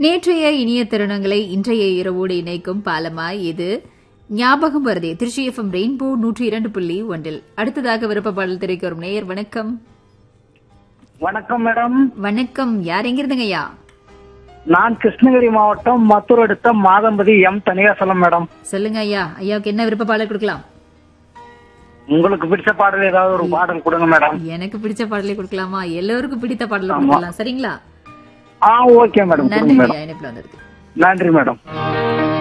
நேற்றைய இனிய தருணங்களை இன்றைய இரவோடு இணைக்கும் பாலமாய் இது ஞாபகம் வருதே திருச்சி எஃப்எம் ரெயின்போ நூற்றி இரண்டு புள்ளி ஒன்றில் அடுத்ததாக விருப்ப பாடல் திரைக்கு வரும் நேயர் வணக்கம் வணக்கம் மேடம் வணக்கம் யார் எங்கிருந்துங்கய்யா நான் கிருஷ்ணகிரி மாவட்டம் மத்தூர் அடுத்த மாதம்பதி எம் தனியாசலம் மேடம் சொல்லுங்க ஐயா ஐயாவுக்கு என்ன விருப்ப பாடல் கொடுக்கலாம் உங்களுக்கு பிடிச்ச பாடல் ஏதாவது ஒரு பாடல் கொடுங்க மேடம் எனக்கு பிடிச்ச பாடலை கொடுக்கலாமா எல்லோருக்கும் பிடித்த பாடலை கொடுக்கலாம் சரிங்களா ஆ ஓகே மேடம் நன்றி கொடுங்க மேடம் ஐயா இணைப்புல வந்ததுக்கு நன்றி மேடம்